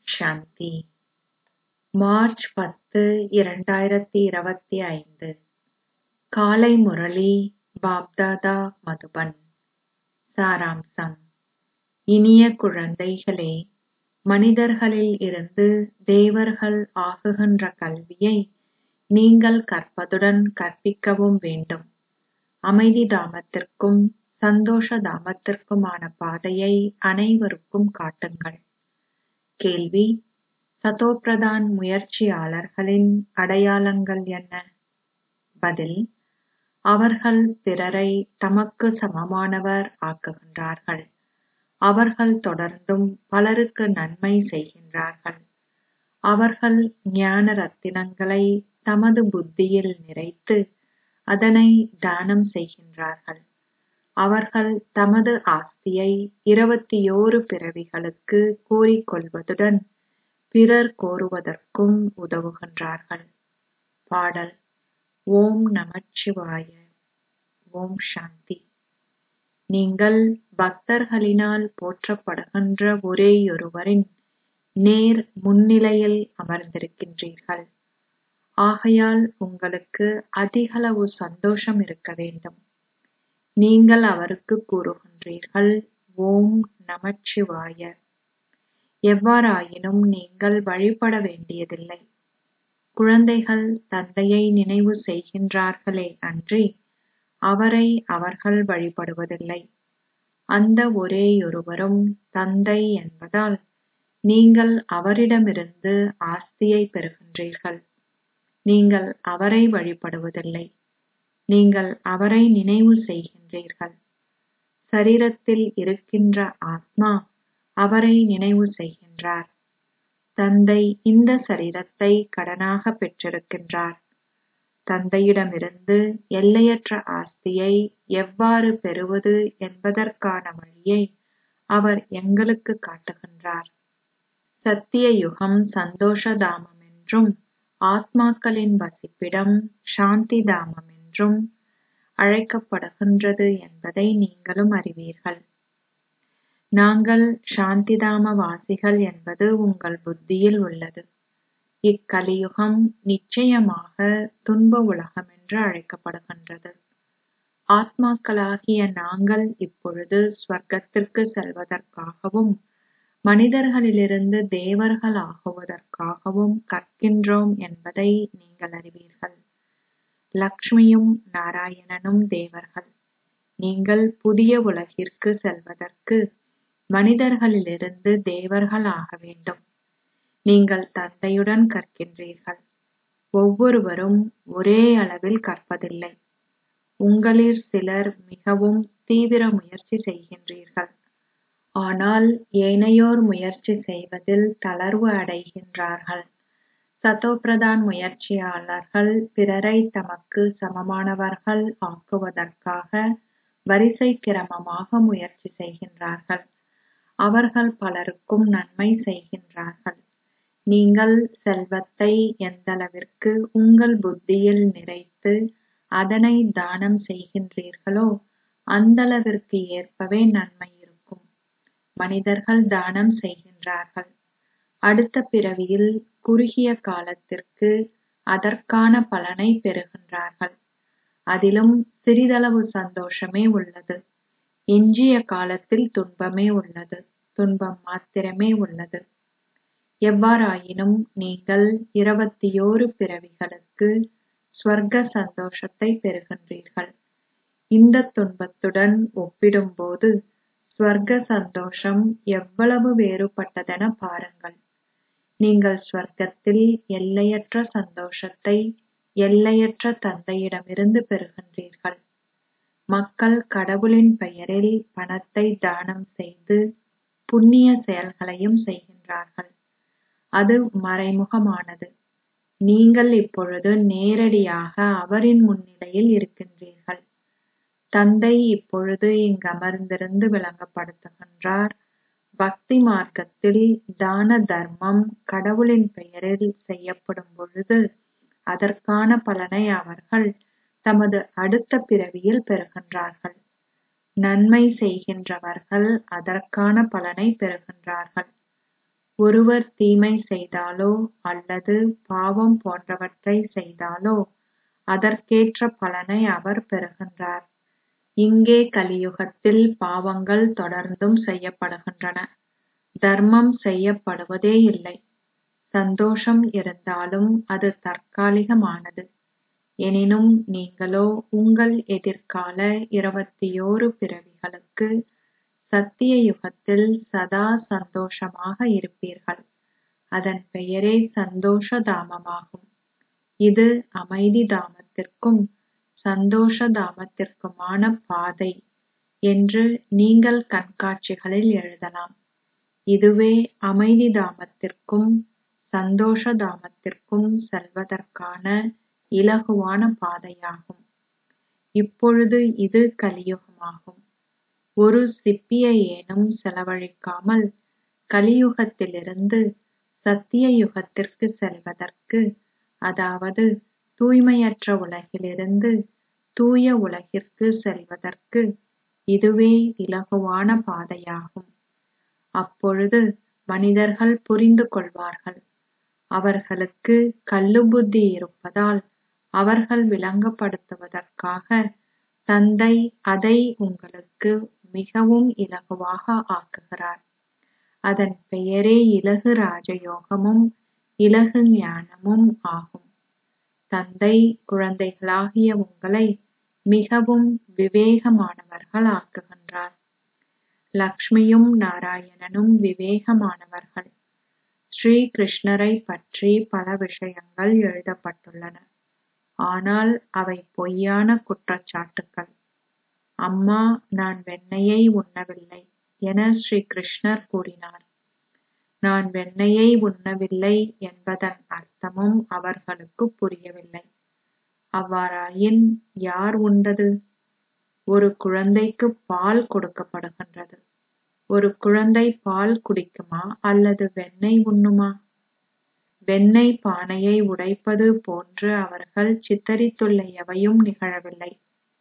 சாந்தி March பத்து இரண்டாயிரத்தி இருபத்தி ஐந்து காலை முரளி பாப்தாதா மதுபன் சாராம்சம் இனிய குழந்தைகளே மனிதர்களில் இருந்து தேவர்கள் ஆகுகின்ற கல்வியை நீங்கள் கற்பதுடன் கற்பிக்கவும் வேண்டும் அமைதி தாமத்திற்கும் சந்தோஷ தாமத்திற்குமான பாதையை அனைவருக்கும் காட்டுங்கள் கேள்வி சதோபிரதான் முயற்சியாளர்களின் அடையாளங்கள் என்ன பதில் அவர்கள் பிறரை தமக்கு சமமானவர் ஆக்குகின்றார்கள் அவர்கள் தொடர்ந்தும் பலருக்கு நன்மை செய்கின்றார்கள் அவர்கள் ஞான ரத்தினங்களை தமது புத்தியில் நிறைத்து அதனை தானம் செய்கின்றார்கள் அவர்கள் தமது ஆஸ்தியை இருபத்தியோரு பிறவிகளுக்கு கோரிக்கொள்வதுடன் பிறர் கோருவதற்கும் உதவுகின்றார்கள் பாடல் ஓம் நமச்சிவாய ஓம் சாந்தி நீங்கள் பக்தர்களினால் போற்றப்படுகின்ற ஒரேயொருவரின் நேர் முன்னிலையில் அமர்ந்திருக்கின்றீர்கள் ஆகையால் உங்களுக்கு அதிகளவு சந்தோஷம் இருக்க வேண்டும் நீங்கள் அவருக்கு கூறுகின்றீர்கள் ஓம் நமச்சிவாய எவ்வாறாயினும் நீங்கள் வழிபட வேண்டியதில்லை குழந்தைகள் தந்தையை நினைவு செய்கின்றார்களே அன்றி அவரை அவர்கள் வழிபடுவதில்லை அந்த ஒரேயொருவரும் தந்தை என்பதால் நீங்கள் அவரிடமிருந்து ஆஸ்தியை பெறுகின்றீர்கள் நீங்கள் அவரை வழிபடுவதில்லை நீங்கள் அவரை நினைவு செய்கின்றீர்கள் சரீரத்தில் இருக்கின்ற ஆத்மா அவரை நினைவு செய்கின்றார் தந்தை இந்த சரீரத்தை கடனாக பெற்றிருக்கின்றார் தந்தையிடமிருந்து எல்லையற்ற ஆஸ்தியை எவ்வாறு பெறுவது என்பதற்கான வழியை அவர் எங்களுக்கு காட்டுகின்றார் சத்திய யுகம் சந்தோஷ தாமம் என்றும் ஆத்மாக்களின் வசிப்பிடம் சாந்தி தாமம் என்றும் அழைக்கப்படுகின்றது என்பதை நீங்களும் அறிவீர்கள் நாங்கள் சாந்திதாம வாசிகள் என்பது உங்கள் புத்தியில் உள்ளது இக்கலியுகம் நிச்சயமாக துன்ப உலகம் என்று அழைக்கப்படுகின்றது ஆத்மாக்களாகிய நாங்கள் இப்பொழுது ஸ்வர்க்கத்திற்கு செல்வதற்காகவும் மனிதர்களிலிருந்து தேவர்கள் ஆகுவதற்காகவும் கற்கின்றோம் என்பதை நீங்கள் அறிவீர்கள் லக்ஷ்மியும் நாராயணனும் தேவர்கள் நீங்கள் புதிய உலகிற்கு செல்வதற்கு மனிதர்களிலிருந்து தேவர்கள் ஆக வேண்டும் நீங்கள் தந்தையுடன் கற்கின்றீர்கள் ஒவ்வொருவரும் ஒரே அளவில் கற்பதில்லை உங்களில் சிலர் மிகவும் தீவிர முயற்சி செய்கின்றீர்கள் ஆனால் ஏனையோர் முயற்சி செய்வதில் தளர்வு அடைகின்றார்கள் சதோபிரதான் முயற்சியாளர்கள் பிறரை தமக்கு சமமானவர்கள் ஆக்குவதற்காக வரிசை கிரமமாக முயற்சி செய்கின்றார்கள் அவர்கள் பலருக்கும் நன்மை செய்கின்றார்கள் நீங்கள் செல்வத்தை எந்தளவிற்கு உங்கள் புத்தியில் நிறைத்து அதனை தானம் செய்கின்றீர்களோ அந்தளவிற்கு ஏற்பவே நன்மை இருக்கும் மனிதர்கள் தானம் செய்கின்றார்கள் அடுத்த பிறவியில் குறுகிய காலத்திற்கு அதற்கான பலனை பெறுகின்றார்கள் அதிலும் சிறிதளவு சந்தோஷமே உள்ளது எஞ்சிய காலத்தில் துன்பமே உள்ளது துன்பம் மாத்திரமே உள்ளது எவ்வாறாயினும் நீங்கள் இருபத்தியோரு பிறவிகளுக்கு ஸ்வர்க்க சந்தோஷத்தை பெறுகின்றீர்கள் இந்த துன்பத்துடன் ஒப்பிடும்போது ஸ்வர்க்க சந்தோஷம் எவ்வளவு வேறுபட்டதென பாருங்கள் நீங்கள் ஸ்வர்க்கத்தில் எல்லையற்ற சந்தோஷத்தை எல்லையற்ற தந்தையிடமிருந்து பெறுகின்றீர்கள் மக்கள் கடவுளின் பெயரில் பணத்தை தானம் செய்து புண்ணிய செயல்களையும் செய்கின்றார்கள் அது மறைமுகமானது நீங்கள் இப்பொழுது நேரடியாக அவரின் முன்னிலையில் இருக்கின்றீர்கள் தந்தை இப்பொழுது இங்கு அமர்ந்திருந்து விளங்கப்படுத்துகின்றார் பக்தி மார்க்கத்தில் தான தர்மம் கடவுளின் பெயரில் செய்யப்படும் பொழுது அதற்கான பலனை அவர்கள் தமது அடுத்த பிறவியில் பெறுகின்றார்கள் நன்மை செய்கின்றவர்கள் அதற்கான பலனை பெறுகின்றார்கள் ஒருவர் தீமை செய்தாலோ அல்லது பாவம் போன்றவற்றை செய்தாலோ அதற்கேற்ற பலனை அவர் பெறுகின்றார் இங்கே கலியுகத்தில் பாவங்கள் தொடர்ந்தும் செய்யப்படுகின்றன தர்மம் செய்யப்படுவதே இல்லை சந்தோஷம் இருந்தாலும் அது தற்காலிகமானது எனினும் நீங்களோ உங்கள் எதிர்கால இருபத்தியோரு பிறவிகளுக்கு சத்திய யுகத்தில் சதா சந்தோஷமாக இருப்பீர்கள் அதன் பெயரே சந்தோஷ தாமமாகும் இது அமைதி தாமத்திற்கும் சந்தோஷ தாமத்திற்குமான பாதை என்று நீங்கள் கண்காட்சிகளில் எழுதலாம் இதுவே அமைதி தாமத்திற்கும் சந்தோஷ தாமத்திற்கும் செல்வதற்கான இலகுவான பாதையாகும் இப்பொழுது இது கலியுகமாகும் ஒரு சிப்பியையேனும் செலவழிக்காமல் கலியுகத்திலிருந்து சத்திய யுகத்திற்கு செல்வதற்கு அதாவது தூய்மையற்ற உலகிலிருந்து தூய உலகிற்கு செல்வதற்கு இதுவே இலகுவான பாதையாகும் அப்பொழுது மனிதர்கள் புரிந்து கொள்வார்கள் அவர்களுக்கு கள்ளு புத்தி இருப்பதால் அவர்கள் விளங்கப்படுத்துவதற்காக தந்தை அதை உங்களுக்கு மிகவும் இலகுவாக ஆக்குகிறார் அதன் பெயரே இலகு ராஜயோகமும் இலகு ஞானமும் ஆகும் தந்தை குழந்தைகளாகிய உங்களை மிகவும் விவேகமானவர்கள் ஆக்குகின்றார் லக்ஷ்மியும் நாராயணனும் விவேகமானவர்கள் ஸ்ரீ கிருஷ்ணரை பற்றி பல விஷயங்கள் எழுதப்பட்டுள்ளன ஆனால் அவை பொய்யான குற்றச்சாட்டுக்கள் அம்மா நான் வெண்ணெயை உண்ணவில்லை என ஸ்ரீ கிருஷ்ணர் கூறினார் நான் வெண்ணெயை உண்ணவில்லை என்பதன் அர்த்தமும் அவர்களுக்கு புரியவில்லை அவ்வாறாயின் யார் உண்டது ஒரு குழந்தைக்கு பால் கொடுக்கப்படுகின்றது ஒரு குழந்தை பால் குடிக்குமா அல்லது வெண்ணெய் உண்ணுமா வெண்ணெய் பானையை உடைப்பது போன்று அவர்கள் சித்தரித்துள்ள எவையும் நிகழவில்லை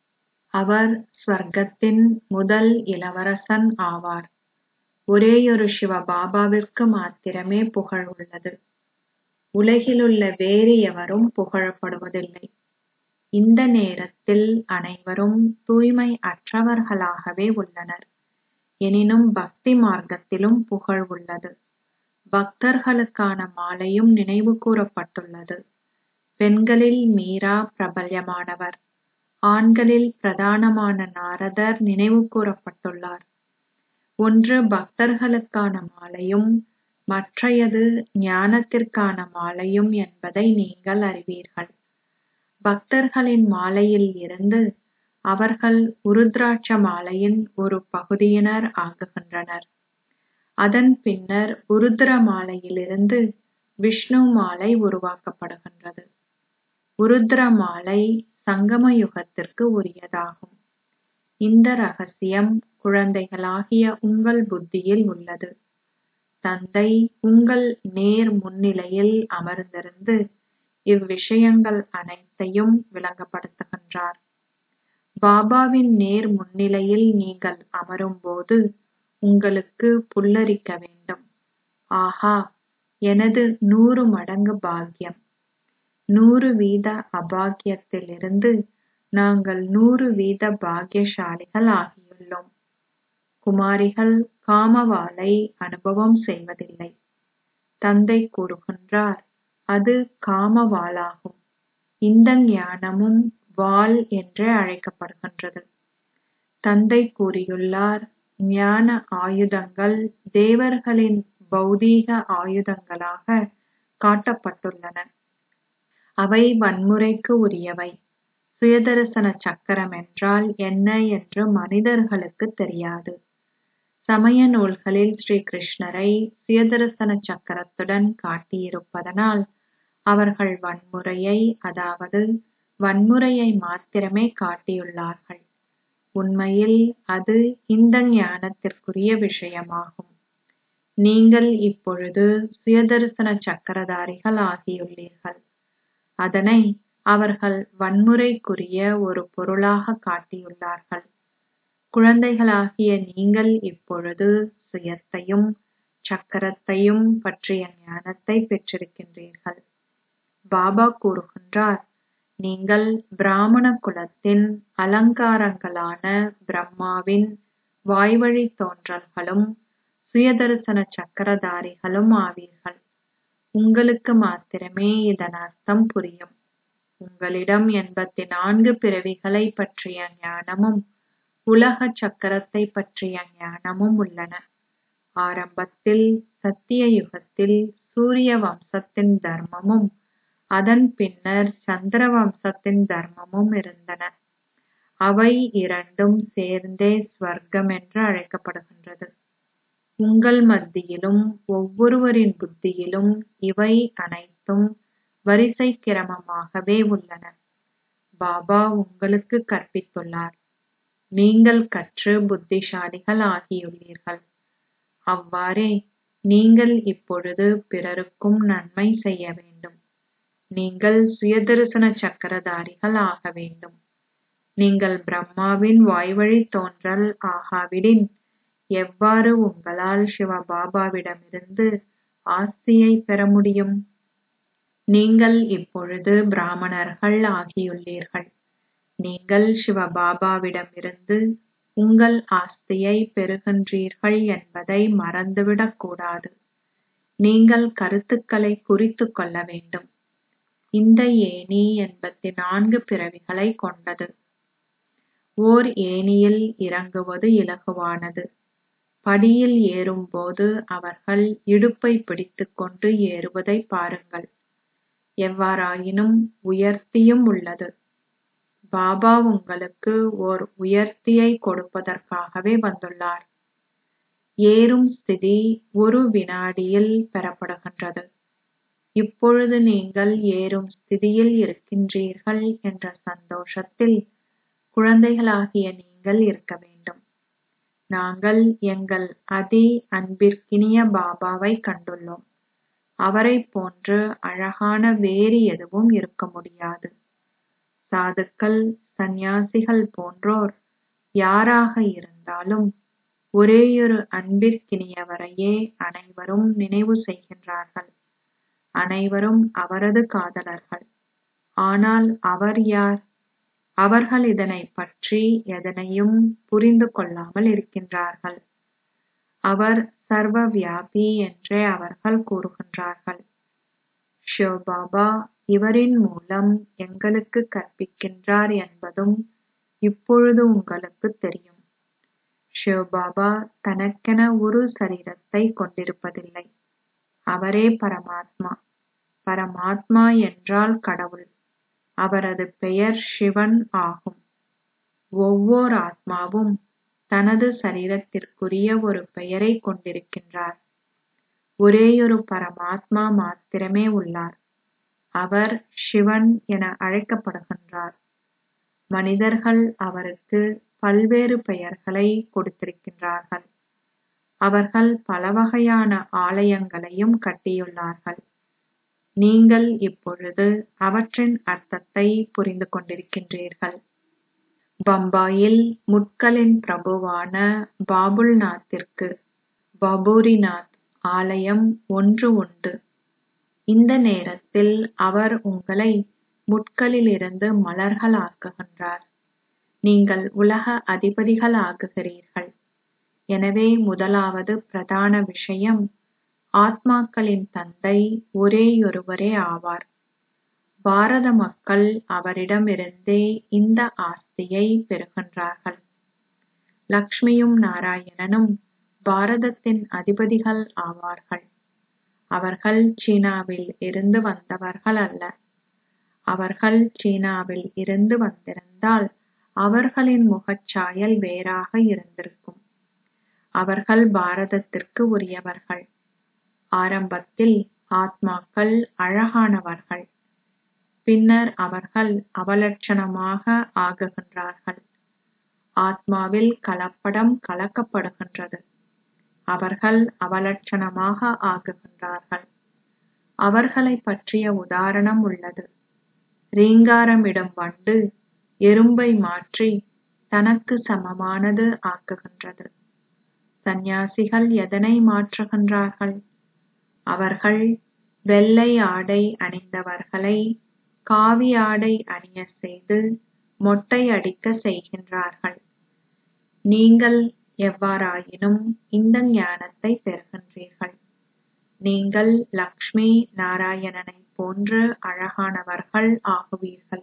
அவர் ஸ்வர்க்கத்தின் முதல் இளவரசன் ஆவார் ஒரேயொரு சிவபாபாவிற்கு மாத்திரமே புகழ் உள்ளது உலகிலுள்ள வேறு எவரும் புகழப்படுவதில்லை இந்த நேரத்தில் அனைவரும் தூய்மை அற்றவர்களாகவே உள்ளனர் எனினும் பக்தி மார்க்கத்திலும் புகழ் உள்ளது பக்தர்களுக்கான மாலையும் நினைவு கூறப்பட்டுள்ளது பெண்களில் மீரா பிரபல்யமானவர் ஆண்களில் பிரதானமான நாரதர் நினைவு கூறப்பட்டுள்ளார் ஒன்று பக்தர்களுக்கான மாலையும் மற்றையது ஞானத்திற்கான மாலையும் என்பதை நீங்கள் அறிவீர்கள் பக்தர்களின் மாலையில் இருந்து அவர்கள் உருத்ராட்ச மாலையின் ஒரு பகுதியினர் ஆகுகின்றனர் அதன் பின்னர் உருத்திர மாலையிலிருந்து விஷ்ணு மாலை உருவாக்கப்படுகின்றது உருத்திர மாலை சங்கம யுகத்திற்கு உரியதாகும் இந்த ரகசியம் குழந்தைகளாகிய உங்கள் புத்தியில் உள்ளது தந்தை உங்கள் நேர் முன்னிலையில் அமர்ந்திருந்து இவ்விஷயங்கள் அனைத்தையும் விளங்கப்படுத்துகின்றார் பாபாவின் நேர் முன்னிலையில் நீங்கள் அமரும்போது உங்களுக்கு புல்லரிக்க வேண்டும் ஆஹா எனது நூறு மடங்கு பாக்கியம் நூறு வீத அபாக்கியத்திலிருந்து நாங்கள் நூறு வீத பாக்கியசாலிகள் ஆகியுள்ளோம் குமாரிகள் காமவாளை அனுபவம் செய்வதில்லை தந்தை கூறுகின்றார் அது காமவாளாகும் இந்த ஞானமும் வாள் என்றே அழைக்கப்படுகின்றது தந்தை கூறியுள்ளார் ஞான ஆயுதங்கள் தேவர்களின் பௌதீக ஆயுதங்களாக காட்டப்பட்டுள்ளன அவை வன்முறைக்கு உரியவை சுயதரிசன சக்கரம் என்றால் என்ன என்று மனிதர்களுக்கு தெரியாது சமய நூல்களில் ஸ்ரீ கிருஷ்ணரை சுயதரிசன சக்கரத்துடன் காட்டியிருப்பதனால் அவர்கள் வன்முறையை அதாவது வன்முறையை மாத்திரமே காட்டியுள்ளார்கள் உண்மையில் அது இந்த ஞானத்திற்குரிய விஷயமாகும் நீங்கள் இப்பொழுது சுயதரிசன சக்கரதாரிகள் ஆகியுள்ளீர்கள் அதனை அவர்கள் வன்முறைக்குரிய ஒரு பொருளாக காட்டியுள்ளார்கள் குழந்தைகளாகிய நீங்கள் இப்பொழுது சுயத்தையும் சக்கரத்தையும் பற்றிய ஞானத்தை பெற்றிருக்கின்றீர்கள் பாபா கூறுகின்றார் நீங்கள் பிராமண குலத்தின் அலங்காரங்களான பிரம்மாவின் வாய்வழி தோன்றல்களும் சுயதரிசன சக்கரதாரிகளும் ஆவீர்கள் உங்களுக்கு மாத்திரமே இதன் அர்த்தம் புரியும் உங்களிடம் எண்பத்தி நான்கு பிறவிகளை பற்றிய ஞானமும் உலக சக்கரத்தை பற்றிய ஞானமும் உள்ளன ஆரம்பத்தில் சத்திய யுகத்தில் சூரிய வம்சத்தின் தர்மமும் அதன் பின்னர் சந்திர வம்சத்தின் தர்மமும் இருந்தன அவை இரண்டும் சேர்ந்தே ஸ்வர்க்கம் என்று அழைக்கப்படுகின்றது உங்கள் மத்தியிலும் ஒவ்வொருவரின் புத்தியிலும் இவை அனைத்தும் வரிசை கிரமமாகவே உள்ளன பாபா உங்களுக்கு கற்பித்துள்ளார் நீங்கள் கற்று புத்திசாலிகள் ஆகியுள்ளீர்கள் அவ்வாறே நீங்கள் இப்பொழுது பிறருக்கும் நன்மை செய்ய வேண்டும் நீங்கள் சுயதரிசன சக்கரதாரிகள் ஆக வேண்டும் நீங்கள் பிரம்மாவின் வாய்வழி தோன்றல் ஆகாவிடின் எவ்வாறு உங்களால் சிவபாபாவிடமிருந்து ஆஸ்தியை பெற முடியும் நீங்கள் இப்பொழுது பிராமணர்கள் ஆகியுள்ளீர்கள் நீங்கள் சிவபாபாவிடமிருந்து உங்கள் ஆஸ்தியை பெறுகின்றீர்கள் என்பதை மறந்துவிடக் கூடாது நீங்கள் கருத்துக்களை குறித்துக் கொள்ள வேண்டும் இந்த ஏணி எண்பத்தி நான்கு பிறவிகளை கொண்டது ஓர் ஏணியில் இறங்குவது இலகுவானது படியில் ஏறும்போது அவர்கள் இடுப்பை பிடித்துக்கொண்டு ஏறுவதை பாருங்கள் எவ்வாறாயினும் உயர்த்தியும் உள்ளது பாபா உங்களுக்கு ஓர் உயர்த்தியை கொடுப்பதற்காகவே வந்துள்ளார் ஏறும் ஸ்திதி ஒரு வினாடியில் பெறப்படுகின்றது இப்பொழுது நீங்கள் ஏறும் ஸ்திதியில் இருக்கின்றீர்கள் என்ற சந்தோஷத்தில் குழந்தைகளாகிய நீங்கள் இருக்க வேண்டும் நாங்கள் எங்கள் அதி அன்பிற்கினிய பாபாவை கண்டுள்ளோம் அவரைப் போன்று அழகான வேறு எதுவும் இருக்க முடியாது சாதுக்கள் சந்நியாசிகள் போன்றோர் யாராக இருந்தாலும் ஒரேயொரு அன்பிற்கினியவரையே அனைவரும் நினைவு செய்கின்றார்கள் அனைவரும் அவரது காதலர்கள் ஆனால் அவர் யார் அவர்கள் இதனைப் பற்றி எதனையும் புரிந்து கொள்ளாமல் இருக்கின்றார்கள் அவர் சர்வ வியாபி என்றே அவர்கள் கூறுகின்றார்கள் சிவபாபா இவரின் மூலம் எங்களுக்கு கற்பிக்கின்றார் என்பதும் இப்பொழுது உங்களுக்கு தெரியும் சிவபாபா தனக்கென ஒரு சரீரத்தை கொண்டிருப்பதில்லை அவரே பரமாத்மா பரமாத்மா என்றால் கடவுள் அவரது பெயர் சிவன் ஆகும் ஒவ்வொரு ஆத்மாவும் தனது சரீரத்திற்குரிய ஒரு பெயரை கொண்டிருக்கின்றார் ஒரேயொரு பரமாத்மா மாத்திரமே உள்ளார் அவர் சிவன் என அழைக்கப்படுகின்றார் மனிதர்கள் அவருக்கு பல்வேறு பெயர்களை கொடுத்திருக்கின்றார்கள் அவர்கள் பல வகையான ஆலயங்களையும் கட்டியுள்ளார்கள் நீங்கள் இப்பொழுது அவற்றின் அர்த்தத்தை புரிந்து கொண்டிருக்கின்றீர்கள் பம்பாயில் முட்களின் பிரபுவான பாபுல்நாத்திற்கு பாபூரிநாத் ஆலயம் ஒன்று உண்டு இந்த நேரத்தில் அவர் உங்களை முட்களிலிருந்து மலர்களாக்குகின்றார் நீங்கள் உலக அதிபதிகளாகுகிறீர்கள் எனவே முதலாவது பிரதான விஷயம் ஆத்மாக்களின் தந்தை ஒரேயொருவரே ஆவார் பாரத மக்கள் அவரிடமிருந்தே இந்த ஆஸ்தியை பெறுகின்றார்கள் லக்ஷ்மியும் நாராயணனும் பாரதத்தின் அதிபதிகள் ஆவார்கள் அவர்கள் சீனாவில் இருந்து வந்தவர்கள் அல்ல அவர்கள் சீனாவில் இருந்து வந்திருந்தால் அவர்களின் முகச்சாயல் வேறாக இருந்திருக்கும் அவர்கள் பாரதத்திற்கு உரியவர்கள் ஆரம்பத்தில் ஆத்மாக்கள் அழகானவர்கள் பின்னர் அவர்கள் அவலட்சணமாக ஆகுகின்றார்கள் ஆத்மாவில் கலப்படம் கலக்கப்படுகின்றது அவர்கள் அவலட்சணமாக ஆகுகின்றார்கள் அவர்களை பற்றிய உதாரணம் உள்ளது ரீங்காரமிடும் வண்டு எறும்பை மாற்றி தனக்கு சமமானது ஆக்குகின்றது சந்நியாசிகள் எதனை மாற்றுகின்றார்கள் அவர்கள் வெள்ளை ஆடை அணிந்தவர்களை காவி ஆடை அணியச் செய்து மொட்டை அடிக்கச் செய்கின்றார்கள் நீங்கள் எவ்வாறாயினும் இந்த ஞானத்தை பெறுகின்றீர்கள் நீங்கள் லக்ஷ்மி நாராயணனைப் போன்று அழகானவர்கள் ஆகுவீர்கள்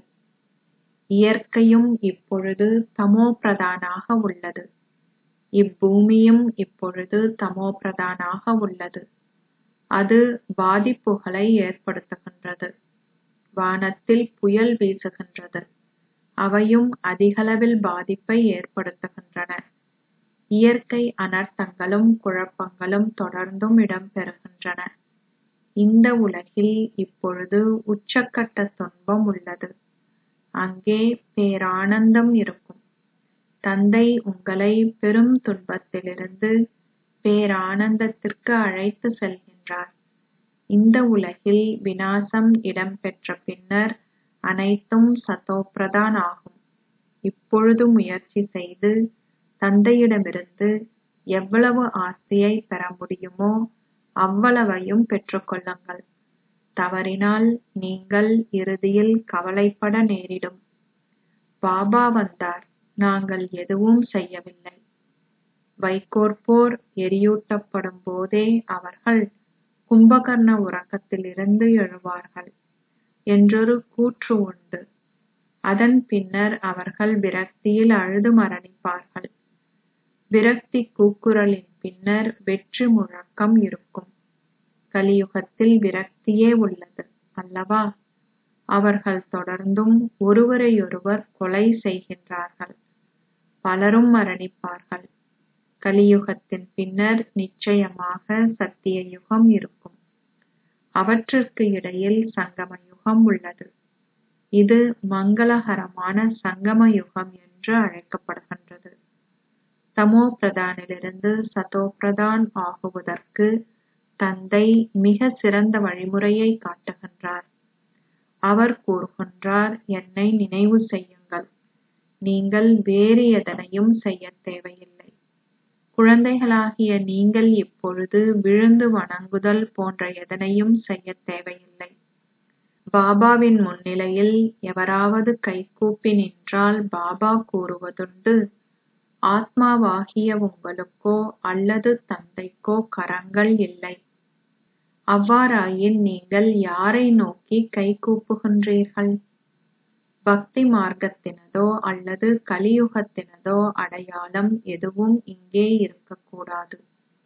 இயற்கையும் இப்பொழுது தமோபிரதானாக உள்ளது இப்பூமியும் இப்பொழுது தமோபிரதானாக உள்ளது அது பாதிப்புகளை ஏற்படுத்துகின்றது வானத்தில் புயல் வீசுகின்றது அவையும் அதிகளவில் பாதிப்பை ஏற்படுத்துகின்றன இயற்கை அனர்த்தங்களும் குழப்பங்களும் தொடர்ந்தும் இடம்பெறுகின்றன இந்த உலகில் இப்பொழுது உச்சக்கட்ட துன்பம் உள்ளது அங்கே பேரானந்தம் இருக்கும் தந்தை உங்களை பெரும் துன்பத்திலிருந்து பேரானந்தத்திற்கு அழைத்து செல்கின்றார் இந்த உலகில் விநாசம் இடம்பெற்ற பின்னர் அனைத்தும் சதோப்பிரதான் ஆகும் இப்பொழுது முயற்சி செய்து தந்தையிடமிருந்து எவ்வளவு ஆஸ்தியை பெற முடியுமோ அவ்வளவையும் பெற்றுக்கொள்ளுங்கள் தவறினால் நீங்கள் இறுதியில் கவலைப்பட நேரிடும் பாபா வந்தார் நாங்கள் எதுவும் செய்யவில்லை வைக்கோற்போர் எரியூட்டப்படும் போதே அவர்கள் கும்பகர்ண உறக்கத்திலிருந்து எழுவார்கள் என்றொரு கூற்று உண்டு அதன் பின்னர் அவர்கள் விரக்தியில் அழுது மரணிப்பார்கள் விரக்தி கூக்குரலின் பின்னர் வெற்றி முழக்கம் இருக்கும் கலியுகத்தில் விரக்தியே உள்ளது அல்லவா அவர்கள் தொடர்ந்தும் ஒருவரையொருவர் கொலை செய்கின்றார்கள் பலரும் மரணிப்பார்கள் கலியுகத்தின் பின்னர் நிச்சயமாக சத்திய யுகம் இருக்கும் அவற்றிற்கு இடையில் சங்கம யுகம் உள்ளது இது மங்களகரமான சங்கம யுகம் என்று அழைக்கப்படுகின்றது தமோ பிரதானிலிருந்து சதோ பிரதான் ஆகுவதற்கு தந்தை மிக சிறந்த வழிமுறையை காட்டுகின்றார் அவர் கூறுகின்றார் என்னை நினைவு செய்யுங்கள் நீங்கள் வேறு எதனையும் செய்யத் தேவையில்லை குழந்தைகளாகிய நீங்கள் இப்பொழுது விழுந்து வணங்குதல் போன்ற எதனையும் செய்யத் தேவையில்லை பாபாவின் முன்னிலையில் எவராவது கைகூப்பி நின்றால் பாபா கூறுவதுண்டு ஆத்மாவாகிய உங்களுக்கோ அல்லது தந்தைக்கோ கரங்கள் இல்லை அவ்வாறாயின் நீங்கள் யாரை நோக்கி கைகூப்புகின்றீர்கள் பக்தி மார்க்கத்தினதோ அல்லது கலியுகத்தினதோ அடையாளம் எதுவும் இங்கே இருக்கக்கூடாது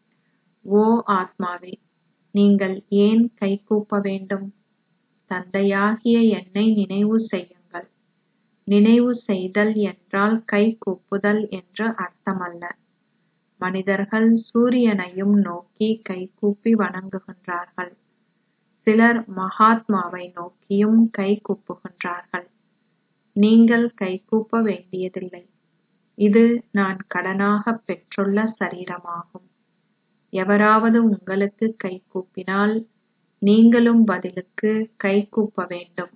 ஓ ஆத்மாவே நீங்கள் ஏன் கைகூப்ப வேண்டும் தந்தையாகிய என்னை நினைவு செய்யுங்கள் நினைவு செய்தல் என்றால் கை கூப்புதல் என்று அர்த்தமல்ல மனிதர்கள் சூரியனையும் நோக்கி கைகூப்பி வணங்குகின்றார்கள் சிலர் மகாத்மாவை நோக்கியும் கை கூப்புகின்றார்கள் நீங்கள் கைகூப்ப வேண்டியதில்லை இது நான் கடனாகப் பெற்றுள்ள சரீரமாகும் எவராவது உங்களுக்கு கைகூப்பினால் நீங்களும் பதிலுக்கு கைகூப்ப வேண்டும்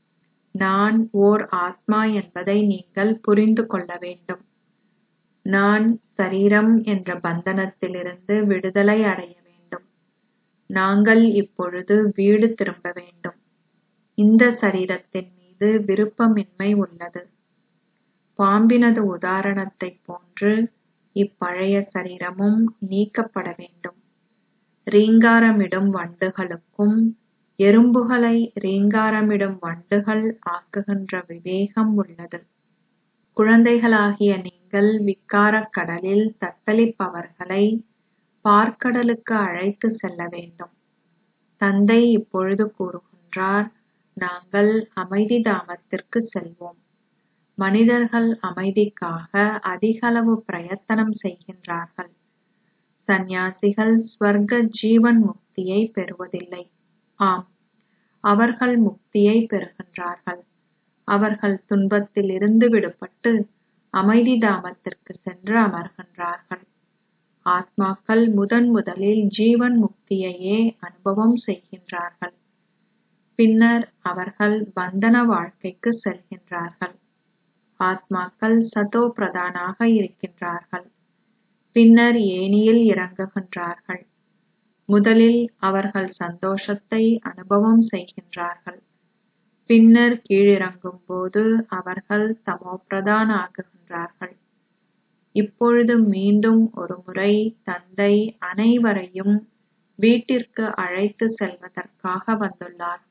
நான் ஓர் ஆத்மா என்பதை நீங்கள் புரிந்து கொள்ள வேண்டும் நான் சரீரம் என்ற பந்தனத்திலிருந்து விடுதலை அடைய வேண்டும் நாங்கள் இப்பொழுது வீடு திரும்ப வேண்டும் இந்த சரீரத்தின் மீது விருப்பமின்மை உள்ளது பாம்பினது உதாரணத்தைப் போன்று இப்பழைய சரீரமும் நீக்கப்பட வேண்டும் ரீங்காரமிடும் வண்டுகளுக்கும் எறும்புகளை ரீங்காரமிடும் வண்டுகள் ஆக்குகின்ற விவேகம் உள்ளது குழந்தைகளாகிய நீங்கள் விக்காரக் கடலில் தத்தளிப்பவர்களை பார்க்கடலுக்கு அழைத்து செல்ல வேண்டும் தந்தை இப்பொழுது கூறுகின்றார் நாங்கள் அமைதி தாமத்திற்கு செல்வோம் மனிதர்கள் அமைதிக்காக அதிகளவு பிரயத்தனம் செய்கின்றார்கள் சந்நியாசிகள் ஸ்வர்க்க ஜீவன் முக்தியை பெறுவதில்லை ஆம் அவர்கள் முக்தியை பெறுகின்றார்கள் அவர்கள் துன்பத்திலிருந்து விடுபட்டு அமைதி தாமத்திற்கு சென்று அமர்கின்றார்கள் ஆத்மாக்கள் முதன் முதலில் ஜீவன் முக்தியையே அனுபவம் செய்கின்றார்கள் பின்னர் அவர்கள் பந்தன வாழ்க்கைக்கு செல்கின்றார்கள் ஆத்மாக்கள் சதோ பிரதானாக இருக்கின்றார்கள் பின்னர் ஏணியில் இறங்குகின்றார்கள் முதலில் அவர்கள் சந்தோஷத்தை அனுபவம் செய்கின்றார்கள் பின்னர் கீழிறங்கும்போது அவர்கள் தமோபிரதான் ஆகுகின்றார்கள் இப்பொழுது மீண்டும் ஒருமுறை தந்தை அனைவரையும் வீட்டிற்கு அழைத்து செல்வதற்காக வந்துள்ளார்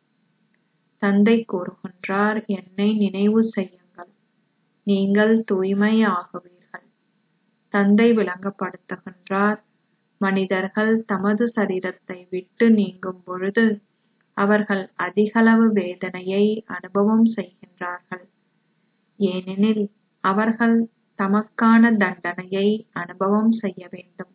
தந்தை கூறுகின்றார் என்னை நினைவு செய்யுங்கள் நீங்கள் தூய்மை ஆகுவீர்கள் தந்தை விளங்கப்படுத்துகின்றார் மனிதர்கள் தமது சரீரத்தை விட்டு நீங்கும் பொழுது அவர்கள் அதிகளவு வேதனையை அனுபவம் செய்கின்றார்கள் ஏனெனில் அவர்கள் தமக்கான தண்டனையை அனுபவம் செய்ய வேண்டும்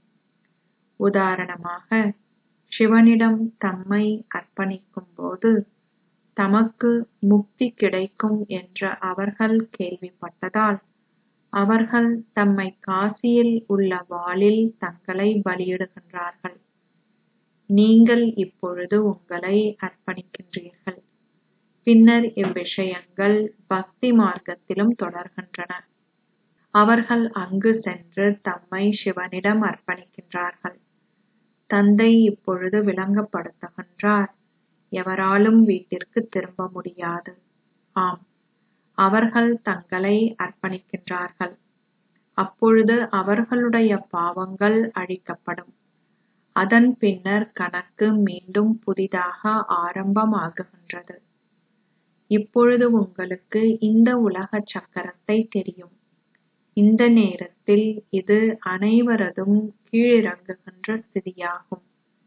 உதாரணமாக சிவனிடம் தம்மை அர்ப்பணிக்கும் போது தமக்கு முக்தி கிடைக்கும் என்று அவர்கள் கேள்விப்பட்டதால் அவர்கள் தம்மை காசியில் உள்ள வாளில் தங்களை பலியிடுகின்றார்கள் நீங்கள் இப்பொழுது உங்களை அர்ப்பணிக்கின்றீர்கள் பின்னர் இவ்விஷயங்கள் பக்தி மார்க்கத்திலும் தொடர்கின்றன அவர்கள் அங்கு சென்று தம்மை சிவனிடம் அர்ப்பணிக்கின்றார்கள் தந்தை இப்பொழுது விளங்கப்படுத்துகின்றார் எவராலும் வீட்டிற்கு திரும்ப முடியாது ஆம் அவர்கள் தங்களை அர்ப்பணிக்கின்றார்கள் அப்பொழுது அவர்களுடைய பாவங்கள் அழிக்கப்படும் அதன் பின்னர் கணக்கு மீண்டும் புதிதாக ஆரம்பமாகுகின்றது இப்பொழுது உங்களுக்கு இந்த உலக சக்கரத்தை தெரியும் இந்த நேரத்தில் இது அனைவரதும் கீழிறங்குகின்ற ஸ்திதியாகும்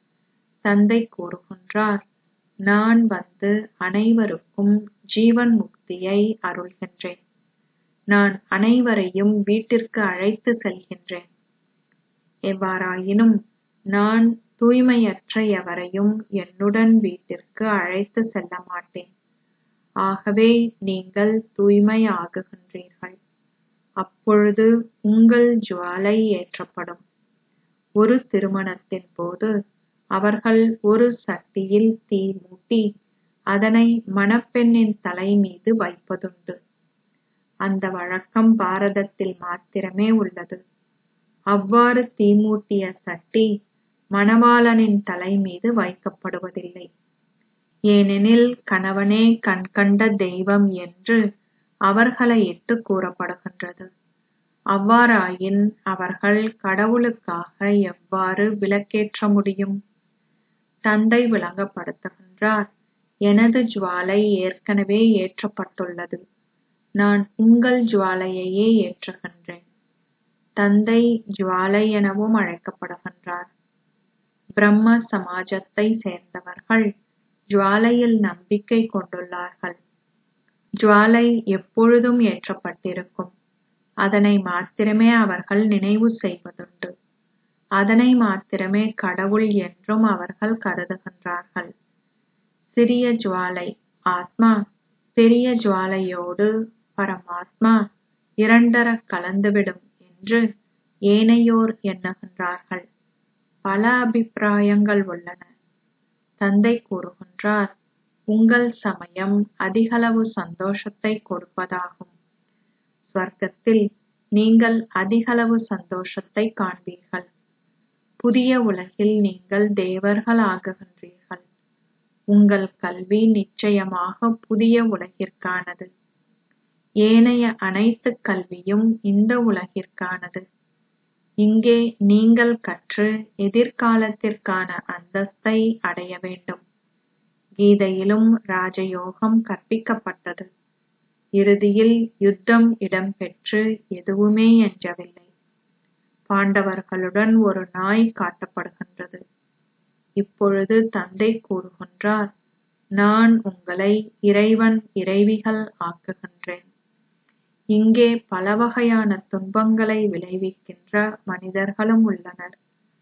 தந்தை கூறுகின்றார் நான் வந்து அனைவருக்கும் ஜீவன் முக்தியை அருள்கின்றேன் நான் அனைவரையும் வீட்டிற்கு அழைத்து செல்கின்றேன் எவ்வாறாயினும் நான் தூய்மையற்ற எவரையும் என்னுடன் வீட்டிற்கு அழைத்து செல்ல மாட்டேன் ஆகவே நீங்கள் தூய்மை ஆகுகின்றீர்கள் அப்பொழுது உங்கள் ஜுவாலை ஏற்றப்படும் ஒரு திருமணத்தின் போது அவர்கள் ஒரு சட்டியில் தீ மூட்டி அதனை மணப்பெண்ணின் தலை மீது வைப்பதுண்டு அந்த வழக்கம் பாரதத்தில் மாத்திரமே உள்ளது அவ்வாறு தீ மூட்டிய சட்டி மணவாளனின் தலை மீது வைக்கப்படுவதில்லை ஏனெனில் கணவனே கண்கண்ட தெய்வம் என்று அவர்களை இட்டு கூறப்படுகின்றது அவ்வாறாயின் அவர்கள் கடவுளுக்காக எவ்வாறு விளக்கேற்ற முடியும் தந்தை விளங்கப்படுத்துகின்றார் எனது ஜுவாலை ஏற்கனவே ஏற்றப்பட்டுள்ளது நான் உங்கள் ஜுவாலையையே ஏற்றுகின்றேன் தந்தை ஜுவாலை எனவும் அழைக்கப்படுகின்றார் பிரம்ம சமாஜத்தை சேர்ந்தவர்கள் ஜுவாலையில் நம்பிக்கை கொண்டுள்ளார்கள் ஜுவாலை எப்பொழுதும் ஏற்றப்பட்டிருக்கும் அதனை மாத்திரமே அவர்கள் நினைவு செய்வதுண்டு அதனை மாத்திரமே கடவுள் என்றும் அவர்கள் கருதுகின்றார்கள் சிறிய ஜுவாலை ஆத்மா பெரிய ஜுவாலையோடு பரமாத்மா இரண்டர கலந்துவிடும் என்று ஏனையோர் எண்ணுகின்றார்கள் பல அபிப்பிராயங்கள் உள்ளன தந்தை கூறுகின்றார் உங்கள் சமயம் அதிகளவு சந்தோஷத்தை கொடுப்பதாகும் ஸ்வர்க்கத்தில் நீங்கள் அதிகளவு சந்தோஷத்தை காண்பீர்கள் புதிய உலகில் நீங்கள் தேவர்கள் ஆகுகின்றீர்கள் உங்கள் கல்வி நிச்சயமாக புதிய உலகிற்கானது ஏனைய அனைத்து கல்வியும் இந்த உலகிற்கானது இங்கே நீங்கள் கற்று எதிர்காலத்திற்கான அந்தஸ்தை அடைய வேண்டும் கீதையிலும் ராஜயோகம் கற்பிக்கப்பட்டது இறுதியில் யுத்தம் இடம்பெற்று எதுவுமே எஞ்சவில்லை பாண்டவர்களுடன் ஒரு நாய் காட்டப்படுகின்றது இப்பொழுது தந்தை கூறுகின்றார் நான் உங்களை இறைவன் இறைவிகள் ஆக்குகின்றேன் இங்கே பல வகையான துன்பங்களை விளைவிக்கின்ற மனிதர்களும் உள்ளனர்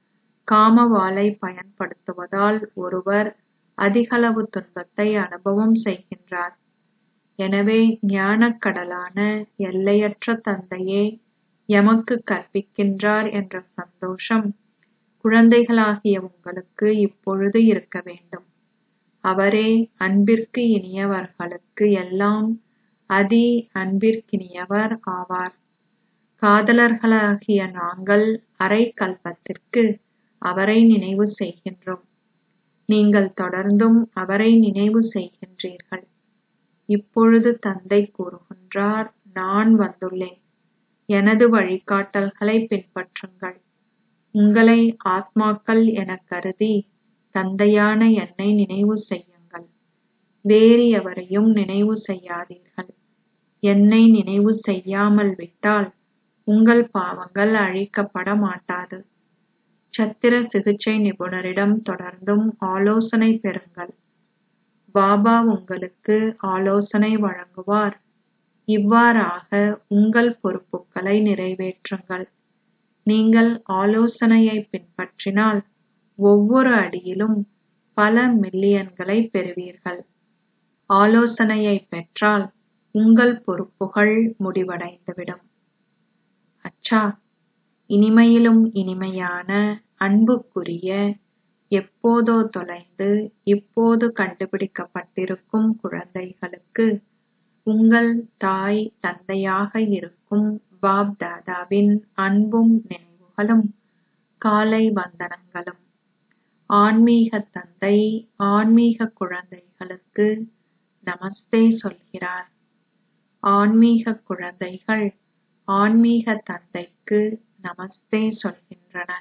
காமவாளை பயன்படுத்துவதால் ஒருவர் அதிகளவு துன்பத்தை அனுபவம் செய்கின்றார் எனவே ஞானக்கடலான எல்லையற்ற தந்தையே எமக்கு கற்பிக்கின்றார் என்ற சந்தோஷம் குழந்தைகளாகிய உங்களுக்கு இப்பொழுது இருக்க வேண்டும் அவரே அன்பிற்கு இனியவர்களுக்கு எல்லாம் அதி அன்பிற்கினியவர் ஆவார் காதலர்களாகிய நாங்கள் அரை கல்பத்திற்கு அவரை நினைவு செய்கின்றோம் நீங்கள் தொடர்ந்தும் அவரை நினைவு செய்கின்றீர்கள் இப்பொழுது தந்தை கூறுகின்றார் நான் வந்துள்ளேன் எனது வழிகாட்டல்களை பின்பற்றுங்கள் உங்களை ஆத்மாக்கள் எனக் கருதி தந்தையான என்னை நினைவு செய்யுங்கள் வேறு எவரையும் நினைவு செய்யாதீர்கள் என்னை நினைவு செய்யாமல் விட்டால் உங்கள் பாவங்கள் அழிக்கப்பட மாட்டாது சத்திர சிகிச்சை நிபுணரிடம் தொடர்ந்தும் ஆலோசனை பெறுங்கள் பாபா உங்களுக்கு ஆலோசனை வழங்குவார் இவ்வாறாக உங்கள் பொறுப்புகளை நிறைவேற்றுங்கள் நீங்கள் ஆலோசனையை பின்பற்றினால் ஒவ்வொரு அடியிலும் பல மில்லியன்களை பெறுவீர்கள் ஆலோசனையை பெற்றால் உங்கள் பொறுப்புகள் முடிவடைந்துவிடும் அச்சா இனிமையிலும் இனிமையான அன்புக்குரிய எப்போதோ தொலைந்து இப்போது கண்டுபிடிக்கப்பட்டிருக்கும் குழந்தைகளுக்கு உங்கள் தாய் தந்தையாக இருக்கும் பாப் தாதாவின் அன்பும் நினைவுகளும் காலை வந்தனங்களும் ஆன்மீக தந்தை ஆன்மீக குழந்தைகளுக்கு நமஸ்தே சொல்கிறார் ஆன்மீக குழந்தைகள் ஆன்மீக தந்தைக்கு நமஸ்தே சொல்கின்றனர்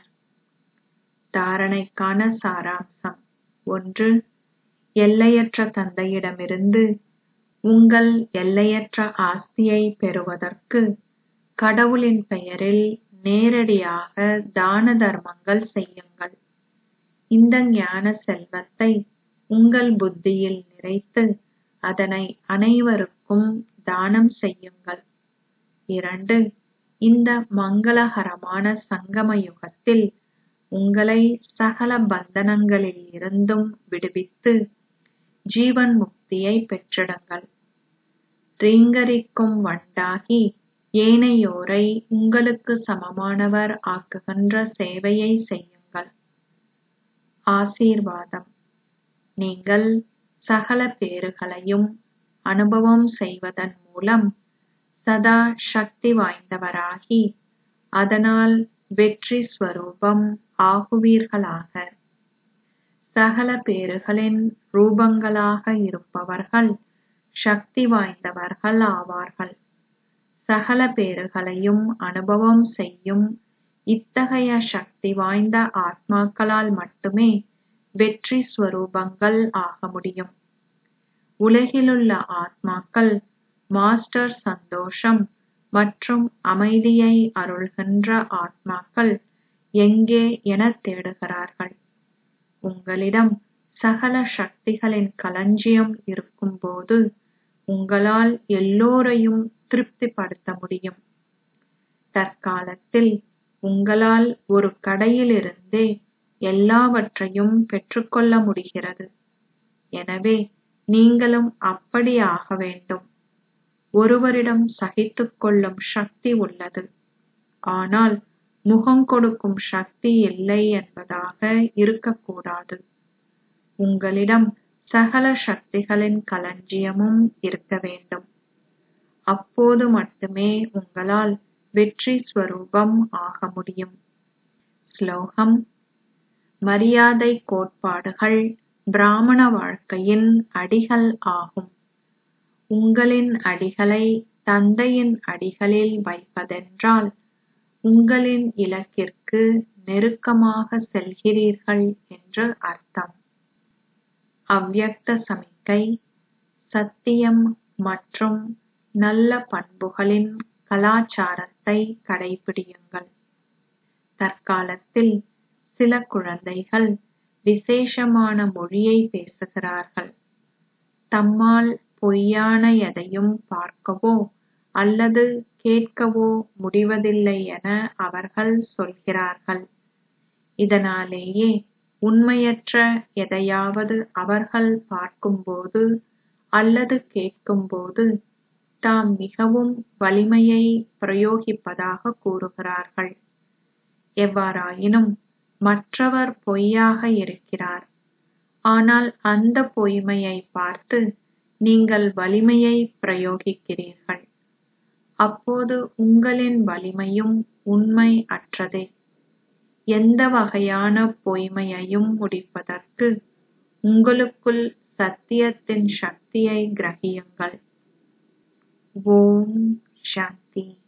தாரணைக்கான சாராம்சம் ஒன்று எல்லையற்ற தந்தையிடமிருந்து உங்கள் எல்லையற்ற ஆஸ்தியை பெறுவதற்கு கடவுளின் பெயரில் நேரடியாக தான தர்மங்கள் செய்யுங்கள் இந்த ஞான செல்வத்தை உங்கள் புத்தியில் நிறைத்து அதனை அனைவருக்கும் தானம் செய்யுங்கள் இரண்டு இந்த மங்களகரமான சங்கம யுகத்தில் உங்களை சகல பந்தனங்களில் இருந்தும் விடுவித்து ஜீவன் முக்தியை பெற்றிடுங்கள் ரீங்கரிக்கும் வண்டாகி ஏனையோரை உங்களுக்கு சமமானவர் ஆக்குகின்ற சேவையை செய்யுங்கள் ஆசீர்வாதம் நீங்கள் சகல பேறுகளையும் அனுபவம் செய்வதன் மூலம் சதா சக்தி வாய்ந்தவராகி அதனால் வெற்றி ஸ்வரூபம் ஆகுவீர்களாக சகல பேறுகளின் ரூபங்களாக இருப்பவர்கள் சக்தி வாய்ந்தவர்கள் ஆவார்கள் சகல பேறுகளையும் அனுபவம் செய்யும் இத்தகைய சக்தி வாய்ந்த ஆத்மாக்களால் மட்டுமே வெற்றி ஸ்வரூபங்கள் ஆக முடியும் உலகிலுள்ள ஆத்மாக்கள் மாஸ்டர் சந்தோஷம் மற்றும் அமைதியை அருள்கின்ற ஆத்மாக்கள் எங்கே என தேடுகிறார்கள் உங்களிடம் சகல சக்திகளின் களஞ்சியம் இருக்கும்போது உங்களால் எல்லோரையும் திருப்திப்படுத்த முடியும் தற்காலத்தில் உங்களால் ஒரு கடையிலிருந்தே எல்லாவற்றையும் பெற்றுக்கொள்ள முடிகிறது எனவே நீங்களும் அப்படி ஆக வேண்டும் ஒருவரிடம் சகித்துக் கொள்ளும் சக்தி உள்ளது ஆனால் முகம் கொடுக்கும் சக்தி இல்லை என்பதாக இருக்கக்கூடாது உங்களிடம் சகல சக்திகளின் களஞ்சியமும் இருக்க வேண்டும் அப்போது மட்டுமே உங்களால் வெற்றி ஸ்வரூபம் ஆக முடியும் ஸ்லோகம் மரியாதை கோட்பாடுகள் பிராமண வாழ்க்கையின் அடிகள் ஆகும் உங்களின் அடிகளை தந்தையின் அடிகளில் வைப்பதென்றால் உங்களின் இலக்கிற்கு நெருக்கமாக செல்கிறீர்கள் என்று அர்த்தம் அவ்யக்த சமிக்கை சத்தியம் மற்றும் நல்ல பண்புகளின் கலாச்சாரத்தை கடைபிடியுங்கள் தற்காலத்தில் சில குழந்தைகள் விசேஷமான மொழியை பேசுகிறார்கள் தம்மால் பொய்யான எதையும் பார்க்கவோ அல்லது கேட்கவோ முடிவதில்லை என அவர்கள் சொல்கிறார்கள் இதனாலேயே உண்மையற்ற எதையாவது அவர்கள் பார்க்கும்போது அல்லது கேட்கும்போது தாம் மிகவும் வலிமையை பிரயோகிப்பதாக கூறுகிறார்கள் எவ்வாறாயினும் மற்றவர் பொய்யாக இருக்கிறார் ஆனால் அந்த பொய்மையை பார்த்து நீங்கள் வலிமையை பிரயோகிக்கிறீர்கள் அப்போது உங்களின் வலிமையும் உண்மை அற்றதே எந்த வகையான பொய்மையையும் முடிப்பதற்கு உங்களுக்குள் சத்தியத்தின் சக்தியை கிரகியுங்கள் ஓம் சாந்தி